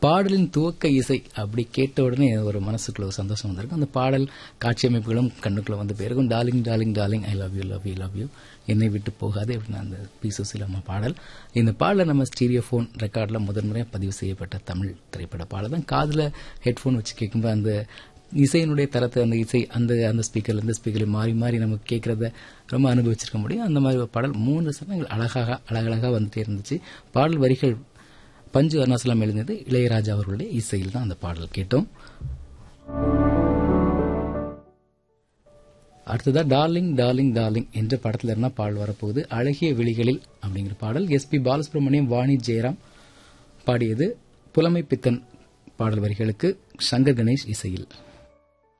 பாடலின் துவக்க இசை அப்படி கேட்ட உடனே ஒரு மனசுக்குள்ள ஒரு சந்தோஷம் வந்திருக்கும் அந்த பாடல் காட்சி அமைப்புகளும் கண்ணுக்குள்ள வந்து போயிருக்கும் darling darling darling I love you love you love you என்னை விட்டு போகாதே அப்படின்னு அந்த பி சுசிலம்மா பாடல் இந்த பாடலை நம்ம ஸ்டீரியோ ஃபோன் ரெக்கார்டில் முதன்முறையாக பதிவு செய்யப்பட்ட தமிழ் திரைப்பட பாடல் தான் காதில் ஹெட்ஃபோன் வச்சு கேட்கும்போது அந்த இசையினுடைய தரத்தை அந்த இசை அந்த அந்த ஸ்பீக்கர்ல இருந்து ஸ்பீக்கர் மாறி மாறி நமக்கு கேட்கறத ரொம்ப அனுபவிச்சிருக்க முடியும் அந்த மாதிரி ஒரு பாடல் மூன்று சமயங்கள் அழகாக அழகழகாக வந்துட்டே இருந்துச்சு பாடல் வரிகள் பஞ்சு அருணாசலம் எழுந்தது இளையராஜா அவர்களுடைய இசையில் தான் அந்த பாடல் கேட்டோம் அடுத்ததா டார்லிங் டார்லிங் டார்லிங் என்ற படத்துல இருந்தா பாடல் வரப்போகுது அழகிய விழிகளில் அப்படிங்கிற பாடல் எஸ் பி பாலசுப்ரமணியம் வாணி ஜெயராம் பாடியது புலமை பித்தன் பாடல் வரிகளுக்கு சங்கர் கணேஷ் இசையில்